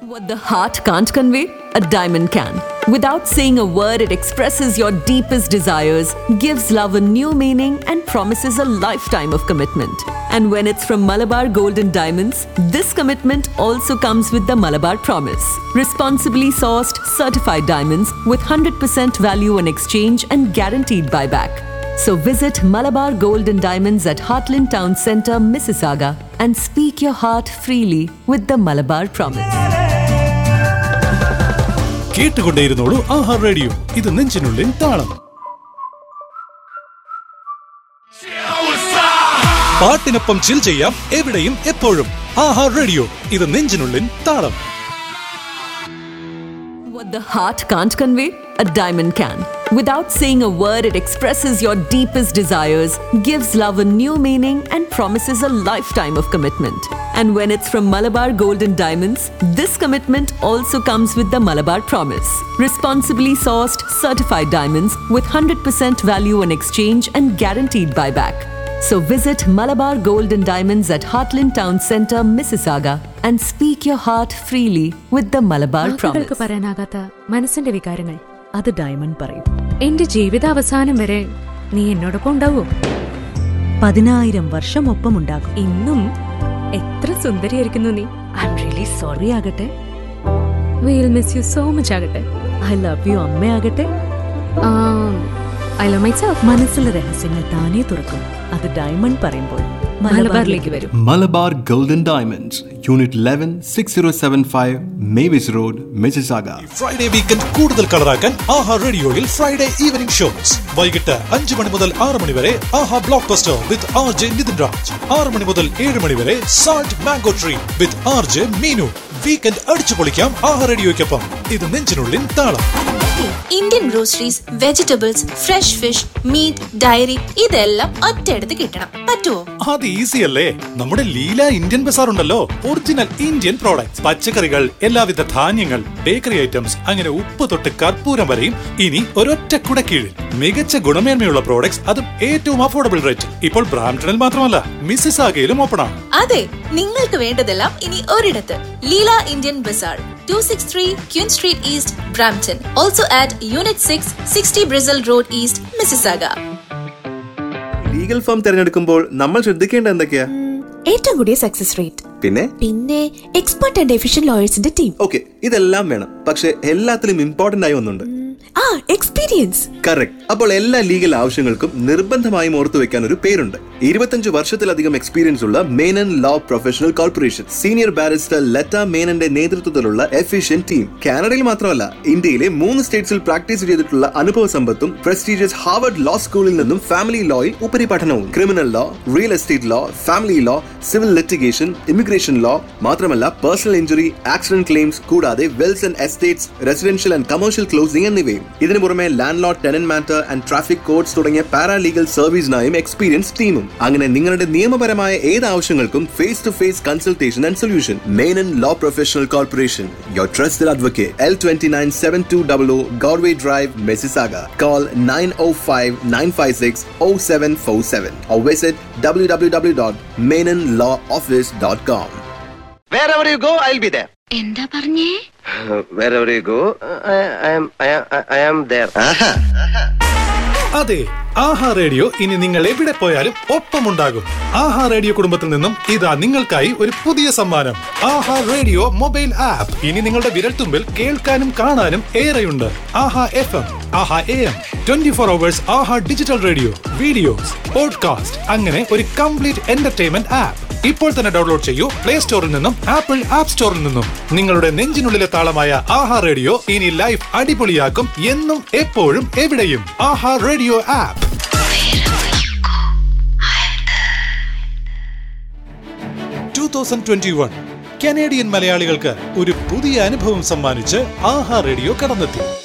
What the heart can't convey, a diamond can. Without saying a word, it expresses your deepest desires, gives love a new meaning, and promises a lifetime of commitment. And when it's from Malabar Gold and Diamonds, this commitment also comes with the Malabar Promise. Responsibly sourced, certified diamonds with 100% value on exchange and guaranteed buyback. So visit Malabar Gold and Diamonds at Heartland Town Centre, Mississauga, and speak your heart freely with the Malabar Promise. കേട്ടുകൊണ്ടേയിരുന്നോളൂ Aaha radio ഇത് നെഞ്ചിനുള്ളിൽ താളം പാട്ടിനൊപ്പം ചിൽ ചെയ്യാം എവിടെയും എപ്പോഴും ആഹാ radio ഇത് നെഞ്ചിനുള്ളിൽ താളം What the heart can't convey, a diamond can. Without saying a word, it expresses your deepest desires, gives love a new meaning, and promises a lifetime of commitment. And when it's from Malabar Gold and Diamonds, this commitment also comes with the Malabar Promise. Responsibly sourced, certified diamonds with 100% value on exchange and guaranteed buyback. So visit Malabar Gold and Diamonds at Heartland Town Centre, Mississauga, and speak your heart freely with the Malabar Promise. വാക്കുകൾക്ക് പറയാനാകാത്ത മനസ്സിന്റെ വികാരങ്ങൾ അത് diamond പറയും എന്റെ ജീവിതാവസാനം വരെ നീ എന്നോടൊപ്പം ഉണ്ടാവോ പതിനായിരം വർഷം ഒപ്പമുണ്ടാകും ഇന്നും എത്ര സുന്ദരിയായിരിക്കുന്നു നീ ഐ എം റിയലി സോറി ആകട്ടെ will miss you so much ആകട്ടെ ഐ ലവ് യു അമ്മയാകട്ടെ ഐ ലവ് മൈ സെൽഫ് മനസ്സിലെ രഹസ്യങ്ങൾ താനേ തുറക്കും അത് ഡയമണ്ട് പറയുമ്പോൾ മലബാറിലേക്ക് വരും Malabar Golden Diamonds, Unit 11, 6075, Mavis Road, Mississauga. Friday weekend കൂടുതൽ കളറാക്കാൻ ആഹാ റേഡിയോയിൽ ഫ്രൈഡേ ഈവനിംഗ് ഷോസ് വൈകിട്ട് അഞ്ച് മണി മുതൽ ആറ് മണി വരെ ആഹാ blockbuster with R J Nithin Raj ആറ് മണി മുതൽ ഏഴ് മണി വരെ salt mango tree with R J Meenu weekend അടിച്ചു പൊളിക്കാം ആഹാ റേഡിയോയ്ക്കൊപ്പം ഇത് നെഞ്ചിനുള്ളിൽ താളം Indian groceries vegetables fresh fish meat dairy ഇതെല്ലാം ഒറ്റയെടുത്ത് കിട്ടണം പറ്റുമോ അത് ഈസി അല്ലേ നമ്മുടെ ലീല ഇന്ത്യൻ ബസാർ ഉണ്ടല്ലോ ഒറിജിനൽ ഇന്ത്യൻ പ്രോഡക്ട്സ് പച്ചക്കറികൾ എല്ലാവിധ ധാന്യങ്ങൾ ബേക്കറി ഐറ്റംസ് അങ്ങനെ ഉപ്പ് തൊട്ട് കർപ്പൂരം വരെയും ഇനി ഒരൊറ്റ കുട കീഴിൽ മികച്ച ഗുണമേന്മയുള്ള പ്രോഡക്ട്സ് അതും ഏറ്റവും അഫോർഡബിൾ റേറ്റ് ഇപ്പോൾ ബ്രാംപ്ടണിൽ മാത്രമല്ല മിസ്സിസ് ആകയിലും ഓപ്പൺ ആണ് അതെ നിങ്ങൾക്ക് വേണ്ടതെല്ലാം ഇനി ഒരിടത്ത് Leela Indian Bazaar two six three Queen Street East Brampton also at unit six sixty Bristol Road East Mississauga legal firm തിരഞ്ഞെടുക്കുമ്പോൾ നമ്മൾ ശ്രദ്ധിക്കേണ്ട എന്തൊക്കെയാ ഏറ്റവും കൂടിയ സക്സസ് റേറ്റ് പിന്നെ പിന്നെ എക്സ്പെർട്ട് ആൻഡ് എഫിഷ്യന്റ് ലോയേഴ്സിന്റെ ടീം ഓക്കെ ഇതെല്ലാം വേണം പക്ഷെ എല്ലാത്തിലും ഇമ്പോർട്ടന്റ് ആയി ഒന്നുണ്ട് ആ എക്സ്പീരിയൻസ് കറക്റ്റ് അപ്പോൾ എല്ലാ ലീഗൽ ആവശ്യങ്ങൾക്കും നിർബന്ധമായും ഓർത്തു വെക്കാൻ ഒരു പേരുണ്ട് ഇരുപത്തഞ്ച് വർഷത്തിലധികം എക്സ്പീരിയൻസ് ഉള്ള Menon law professional corporation senior barrister Latha മേനന്റെ നേതൃത്വത്തിലുള്ള എഫിഷ്യൻ ടീം കാനഡയിൽ മാത്രമല്ല ഇന്ത്യയിലെ മൂന്ന് സ്റ്റേറ്റ്സിൽ പ്രാക്ടീസ് ചെയ്തിട്ടുള്ള അനുഭവ സമ്പത്തും പ്രസ്റ്റീജിയസ് ഹാർവർഡ് ലോ സ്കൂളിൽ നിന്നും ഫാമിലി ലോയിൽ ഉപരിപഠനവും criminal law real estate law family law civil litigation immigration law മാത്രമല്ല പേഴ്സണൽ ഇഞ്ചുറി ആക്സിഡന്റ് ക്ലെയിംസ് കൂടാതെ wills and estates residential and commercial closing എന്നിവയും ഇതിനു പുറമെ landlord tenant matter and traffic codes തുടങ്ങിയ പാരാലീഗൽ സർവീസിനായും എക്സ്പീരിയൻസ് ടീമും അങ്ങനെ നിങ്ങളുടെ നിയമപരമായ ഏത് ആവശ്യങ്ങൾക്കും face to face consultation and solution Menon law professional corporation your trusted advocate L twenty nine seven two double O Goreway Drive Mississauga call nine O five nine five six O seven four seven or visit www.menonlawoffice.com. Wherever you go, I'll be there. എന്താ പറഞ്ഞേ Wherever you go, I, I am, I am, I am there. അതെ ആഹാ radio ഇനി നിങ്ങൾ എവിടെ പോയാലും ഒപ്പമുണ്ടാകും ആഹാ radio കുടുംബത്തിൽ നിന്നും ഇതാ നിങ്ങൾക്കായി ഒരു പുതിയ സമ്മാനം ആഹാ റേഡിയോ മൊബൈൽ ആപ്പ് ഇനി നിങ്ങളുടെ വിരൽത്തുമ്പിൽ കേൾക്കാനും കാണാനും ഏറെയുണ്ട് Aaha F M Aaha A M twenty four hours Aaha digital radio videos podcast അങ്ങനെ ഒരു കംപ്ലീറ്റ് എന്റർടൈൻമെന്റ് ആപ്പ് ഇപ്പോൾ തന്നെ ഡൗൺലോഡ് ചെയ്യൂ പ്ലേ സ്റ്റോറിൽ നിന്നും ആപ്പിൾ ആപ്പ് സ്റ്റോറിൽ നിന്നും നിങ്ങളുടെ നെഞ്ചിനുള്ളിലെ താളമായ ആഹാ റേഡിയോ ഇനി ലൈഫ് അടിപൊളിയാക്കും എന്നും എപ്പോഴും എവിടെയും Aaha radio app two thousand twenty one Canadian മലയാളികൾക്ക് ഒരു പുതിയ അനുഭവം സമ്മാനിച്ച് ആഹാ റേഡിയോ കടന്നെത്തി